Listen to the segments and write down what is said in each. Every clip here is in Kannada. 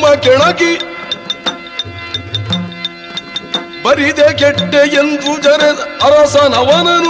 ಕೆಣಕಿ ಬರಿದೆ ಕೆಟ್ಟೆ ಎಂದು ಜರೆ ಅರಸನವನನು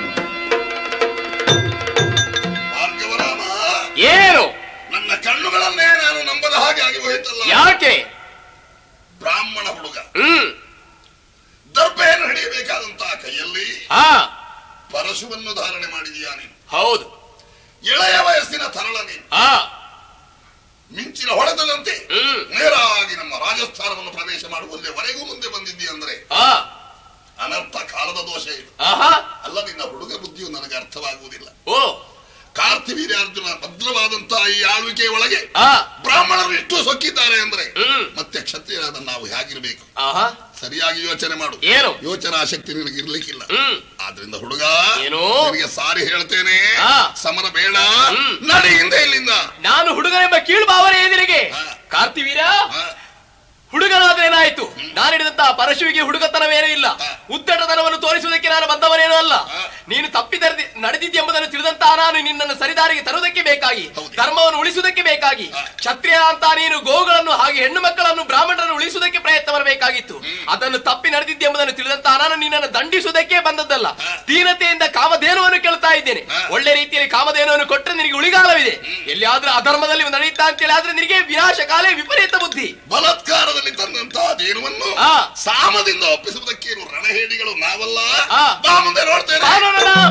ಭಾರ್ಗವರಾಮ ಏನು ನನ್ನ ಕಣ್ಣುಗಳನ್ನೇ ನಾನು ನಂಬದ ಹಾಗೆ ಆಗಿ ಹೋಯಿತಲ್ಲ ಯಾಕೆ ಬ್ರಾಹ್ಮಣ ಹುಡುಗ ಹ್ಮ್ ದರ್ಭೆಯನ್ನು ಹಿಡಿಯಬೇಕಾದಂತಹ ಕೈಯಲ್ಲಿ ಹಾ ಪರಶುವನ್ನು ಧಾರಣೆ ಮಾಡಿದೀಯಾ ನೀನು ಹೌದು ಎಳೆಯ ವಯಸ್ಸಿನ ತರಳ ನೀನು ಹಾ ಮಿಂಚಿನ ಹೊಡೆತದಂತೆ ಹ್ಮ್ ನೇರವಾಗಿ ನಮ್ಮ ರಾಜಸ್ಥಾನವನ್ನು ಪ್ರವೇಶ ಮಾಡುವಲ್ಲಿವರೆಗೂ ಮುಂದೆ ಬಂದಿದ್ದೀಯ ಅಂದ್ರೆ ಹಾ ಅನರ್ಥ ಕಾಲದ ದೋಷ ಇದು ಆಹಾ ಅಲ್ಲ ನಿನ್ನ ಹುಡುಗ ಬುದ್ಧಿಯು ನನಗೆ ಅರ್ಥವಾಗುವುದಿಲ್ಲ ಓ ಕಾರ್ತಿವೀರ್ಯಾರ್ಜುನ ಭದ್ರವಾದಂತಹ ಈ ಆಳ್ವಿಕೆಯ ಒಳಗೆ ಹಾ ಬ್ರಾಹ್ಮಣರು ಎಷ್ಟು ಸೊಕ್ಕಿದ್ದಾರೆ ಅಂದ್ರೆ ಹ್ಮ್ ಮತ್ತೆ ಕ್ಷತ್ರಿಯರಾದ ನಾವು ಹೇಗಿರ್ಬೇಕು ಆಹಾ ಸರಿಯಾಗಿ ಯೋಚನೆ ಮಾಡು ಏನು ಯೋಚನಾ ಶಕ್ತಿ ನಿನಗೆ ಇರ್ಲಿಕ್ಕಿಲ್ಲ ಹ್ಮ್ ಆದ್ರಿಂದ ಹುಡುಗ ಏನು? ನಿನಗೆ ಸಾರಿ ಹೇಳ್ತೇನೆ ಆ. ಸಮರ ಬೇಡ ಹ್ಮ್. ನಡಿ ಹಿಂದೆ ಇಲ್ಲಿಂದ ನಾನು ಹುಡುಗನೆಂಬ ಕೀಳು ಭಾವನೆ ಎದುರಿಗೆ ಹಾ. ಕಾರ್ತಿವೀರ ಆ, ಹುಡುಗನಾದ್ರೇನಾಯ್ತು ನಾನು ಹಿಡಿದಂತಹ ಪರಶುವಿಗೆ ಹುಡುಗತನವೇನೂ ಇಲ್ಲ ಹಾ. ಉದ್ದಟತನವನ್ನು ತೋರಿಸುವುದಕ್ಕೆ ನಾನು ಬಂದವನೇನೂ ಅಲ್ಲ ಹಾ. ನೀನು ತಪ್ಪಿದರ್ದಿ ನಡೆದಿದ್ದೆಂಬುದನ್ನು ತಿಳಿದಂತಹ ನಾನು ನಿನ್ನನ್ನು ಸರಿದಾರಿಗೆ ತರುವುದಕ್ಕೆ ಬೇಕಾಗಿ ಹೌದು. ಧರ್ಮವನ್ನು ಉಳಿಸುವುದಕ್ಕೆ ಬೇಕಾಗಿ ಹಾ. ಕ್ಷತ್ರಿಯ ಅಂತ ನೀನು ಗೋವುಗಳನ್ನು ಹಾಗೆ ಹೆಣ್ಣು ಮಕ್ಕಳನ್ನು ಬ್ರಾಹ್ಮಣರನ್ನು ಉಳಿಸುವುದಕ್ಕೆ ಪ್ರಯತ್ನ ಬರಬೇಕಾಗಿತ್ತು ಅದನ್ನು ತಪ್ಪಿ ನಡೆದಿದ್ದೆಂಬುದನ್ನು ತಿಳಿದಂತಹ ನಾನು ನಿನ್ನನ್ನು ದಂಡಿಸುವುದಕ್ಕೆ ಬಂದದ್ದಲ್ಲ ಹಾ. ದೀನತೆಯಿಂದ ಕಾಮಧೇನುವನ್ನು ಕೇಳ್ತಾ ಇದ್ದೇನೆ ಹಾ. ಒಳ್ಳೆ ರೀತಿಯಲ್ಲಿ ಕಾಮಧೇನುವನ್ನು ಕೊಟ್ಟರೆ ನಿನಗೆ ಉಳಿಗಾಲವಿದೆ ಎಲ್ಲಿಯಾದ್ರೂ ಅಧರ್ಮದಲ್ಲಿ ನಡೆಯುತ್ತಾ ಅಂತೇಳಿ ಆದ್ರೆ ನಿನಗೆ ವಿನಾಶಕಾಲೇ ವಿಪರೀತ ಬುದ್ಧಿ ಬಲಾತ್ಕಾರದಲ್ಲಿ ತಂದಂತಹ ದೇನವನ್ನು ಆ. ಸಾಮದಿಂದ ಒಪ್ಪಿಸುವುದಕ್ಕೇನು ರಣಹೇಡಿಗಳು ನಾವಲ್ಲ ಆ. ಬಾ ಮುಂದೆ ನೋಡ್ತೇನೆ ಕಾನೂನನ್ನ